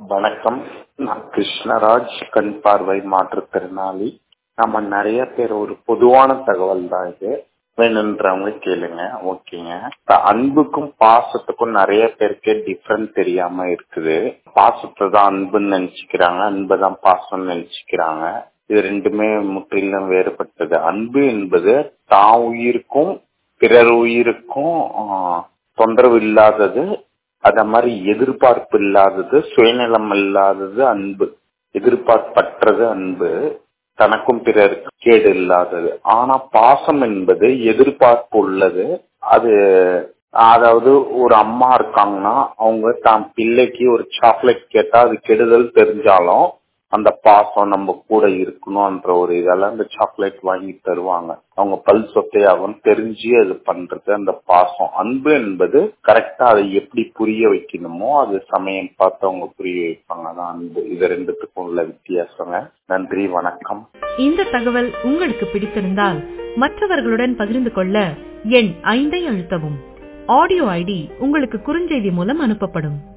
வணக்கம் நான் கிருஷ்ணராஜ் கண் பார்வை மாற்றுத்திறனாளி நம்ம நிறைய பேர் ஒரு பொதுவான தகவல் தான் இது வேணுன்றவங்க கேளுங்க ஓகேங்க இப்ப அன்புக்கும் பாசத்துக்கும் நிறைய பேருக்கு டிஃபரெண்ட் தெரியாம இருக்குது பாசத்தை தான் அன்புன்னு நினைச்சுக்கிறாங்க அன்பை தான் பாசம்னு நினைச்சுக்கிறாங்க இது ரெண்டுமே முற்றிலும் வேறுபட்டது அன்பு என்பது தான் உயிருக்கும் பிறர் உயிருக்கும் ஆஹ், தொந்தரவு இல்லாதது அத மாதிரி எதிர்பார்ப்பு இல்லாதது சுயநலம் இல்லாதது அன்பு எதிர்பார்ப்பற்றது அன்பு தனக்கும் பிறருக்கு கேடு இல்லாதது ஆனா பாசம் என்பது எதிர்பார்ப்பு உள்ளது அது அதாவது ஒரு அம்மா இருக்காங்கன்னா அவங்க தான் பிள்ளைக்கு ஒரு சாக்லேட் கேட்டா அது கெடுதல் தெரிஞ்சாலும் அந்த பாசம் நம்ம கூட இருக்கணும்ன்ற ஒரு இதெல்லாம் அந்த சாக்லேட் வாங்கி தருவாங்க அவங்க பல் சொத்தையாகும் தெரிஞ்சு அது பண்றது அந்த பாசம் அன்பு என்பது கரெக்டா அதை எப்படி புரிய வைக்கணுமோ அது சமயம் பார்த்து அவங்க புரிய வைப்பாங்க அதான் அன்பு இது ரெண்டுத்துக்கும் உள்ள வித்தியாசங்க நன்றி வணக்கம் இந்த தகவல் உங்களுக்கு பிடித்திருந்தால் மற்றவர்களுடன் பகிர்ந்து கொள்ள எண் ஐந்தை அழுத்தவும் ஆடியோ ஐடி உங்களுக்கு குறுஞ்செய்தி மூலம் அனுப்பப்படும்